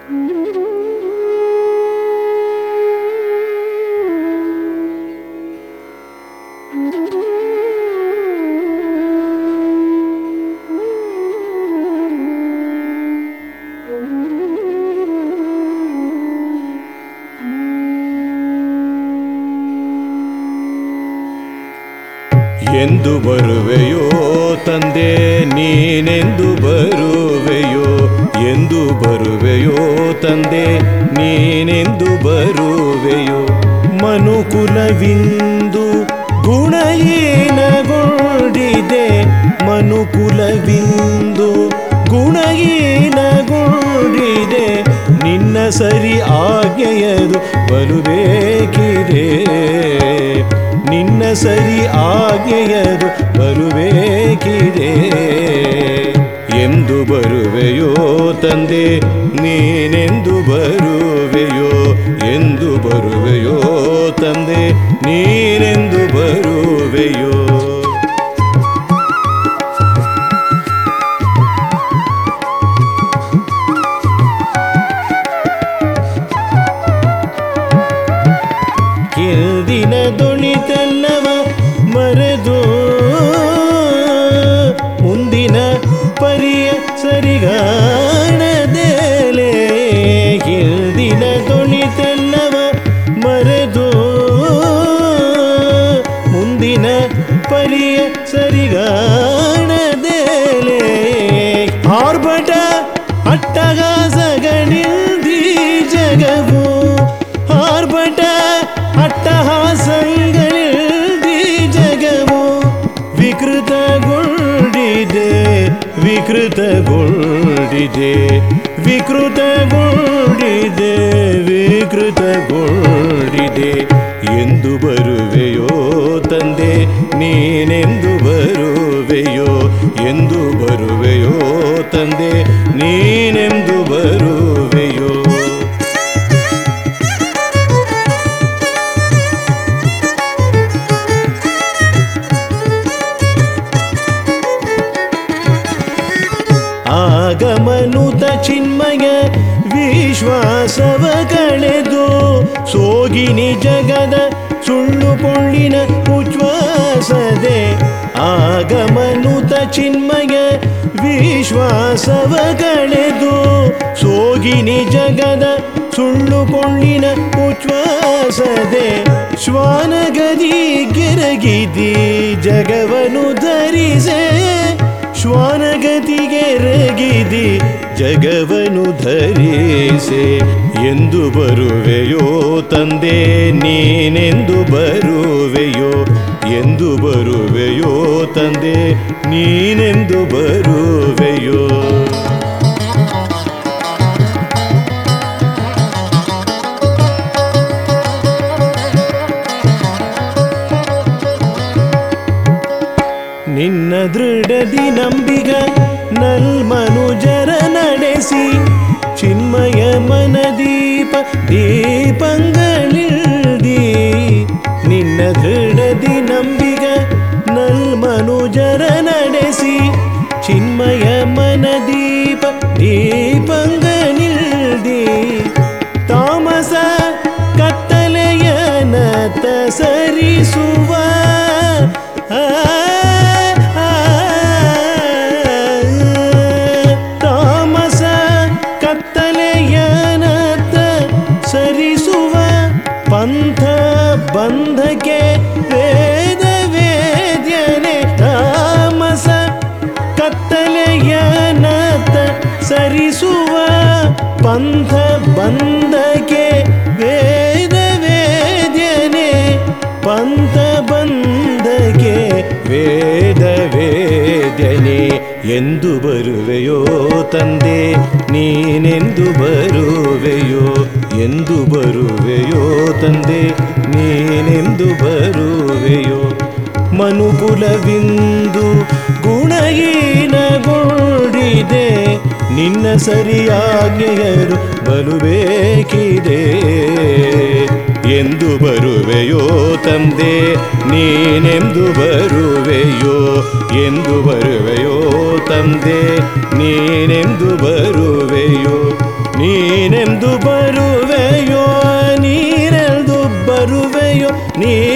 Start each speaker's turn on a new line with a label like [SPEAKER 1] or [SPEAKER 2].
[SPEAKER 1] ಎಂದು ಬರುವೆಯೋ ತಂದೆ ನೀನೆಂದು ಬರುವೆಯೋ ಎಂದು ಬರುವೆಯೋ ತಂದೆ ನೀನೆಂದು ಬರುವೆಯೋ ಮನುಕುಲವಿಂದು ಗುಣಹೀನಗೊಂಡಿದೆ ಮನುಕುಲವಿಂದು ಗುಣಹೀನಗೊಂಡಿದೆ ನಿನ್ನ ಸರಿ ಆಜ್ಞೆಯದು ಬರುಬೇಕಿದೆ ನಿನ್ನ ಸರಿ ಆಜ್ಞೆಯದು ಬರುಬೇಕಿದೆ ಎಂದು ಬರುವೆಯೋ ತಂದೆ ನೀನೆಂದು ಬರುವೆಯೋ ಎಂದು ಬರುವೆಯೋ ತಂದೆ ನೀನೆಂದು ಬರುವೆಯೋ ಕೆಲ್ದಿನ ದೊಣಿತೆಲ್ಲವ ಮರೆದು ಮುಂದಿನ ಪರಿಯ ಸರಿಗಾಣದೇಲೆ ಕೆಲ್ದಿನ ದೊಣಿತೆಲ್ಲವ ಮರೆದು ಮುಂದಿನ ಪರಿಯ ಸರಿಗಾಣದೇಲೆ ಆರ್ಭಟ ಅಟ್ಟಗಾಸಗಳಿಲ್ದಿ ಜಗವು ಆರ್ಭಟ ಅಟ್ಟಹಾಸಗಳಿಲ್ದಿ ಜಗವು ವಿಕೃತಗೊಂಡಿದೆ ವಿಕೃತಗೊಂಡಿದೆ ವಿಕೃತಗೊಂಡಿದೆ ವಿಕೃತಗೊಂಡಿದೆ ಎಂದು ಬರುವೆಯೋ ತಂದೆ ನೀನೆಂದು ಬರುವೆಯೋ ಎಂದು ಬರುವೆಯೋ ತಂದೆ ನೀನೆಂದು ಬರುವೆಯೋ ಆಗಮನುತ ಚಿನ್ಮಯ ವಿಶ್ವಾಸವ ಕಳೆದು ಸೋಗಿನಿ ಜಗದ ಸುಳ್ಳು ಪೊಳ್ಳಿನ ಉಚ್ಛ್ವಾಸದೆ ಆಗಮನುತ ಚಿನ್ಮಯ ವಿಶ್ವಾಸವ ಕಳೆದು ಸೋಗಿನಿ ಜಗದ ಸುಳ್ಳು ಪೊಳ್ಳಿನ ಉಚ್ಛ್ವಾಸದೆ ಶ್ವಾನಗದಿ ಗೆರಗಿದಿ ಜಗವನು ಧರಿಸೆ ಶ್ವಾನಗತಿಗೆ ರಗಿದಿ ಜಗವನು ಧರಿಸೆ ಎಂದು ಬರುವೆಯೋ ತಂದೆ ನೀನೆಂದು ಬರುವೆಯೋ ಎಂದು ಬರುವೆಯೋ ತಂದೆ ನೀನೆಂದು ಬರುವೆಯೋ ನಿನ್ನ ದೃಢದಿ ನಂಬಿಗ ನಲ್ಮನುಜರ ನಡೆಸಿ ಚಿನ್ಮಯ ಮನದೀಪ ದೀಪಂಗಳಿಲ್ದಿ ನಿನ್ನ ದೃಢದಿ ನಂಬಿಗ ನಲ್ಮನುಜರ ನಡೆಸಿ ಚಿನ್ಮಯ ಮನದೀಪ ದೀಪಂಗಳಿಲ್ದಿ ತಾಮಸ ಕತ್ತಲೆಯನತ ಸರಿಸುವ ಆ, ಆ, ತಾಮಸ ಕತ್ತಲೆಯನತ ಸರಿಸುವ ಪಂಥ ಬಂಧಕ್ಕೆ ವೇದ ವೇದ್ಯನೆ ತಾಮಸ ಕತ್ತಲೆಯನತ ಸರಿಸುವ ಪಂಥ ಬಂಧಕ್ಕೆ ವೇದ ವೇದ್ಯನೆ ಪಂಥ ಬಂಧಕ್ಕೆ ವೇದ ವೇದ್ಯನೆ ಎಂದು ಬರುವೆಯೋ ತಂದೆ ನೀನೆಂದು ಬರುವೆಯೋ ಎಂದು ಬರುವೆಯೋ ತಂದೆ ನೀನೆಂದು ಬರುವೆಯೋ ಮನುಕುಲವಿಂದು ಗುಣಹೀನಗೊಂಡಿದೆ ನಿನ್ನ ಸರಿಯಾಜ್ಞೆಯರು ಬಲುಬೇಕಿದೆ ಎಂದು ಬರುವೆಯೋ ತಂದೆ ನೀನೆಂದು ಬರುವೆಯೋ ಎಂದು ಬರುವೆಯೋ ತಂದೆ ನೀನೆಂದು ಬರುವೆಯೋ ನೀನೆ ಬರುವೆಯೋ ನೀ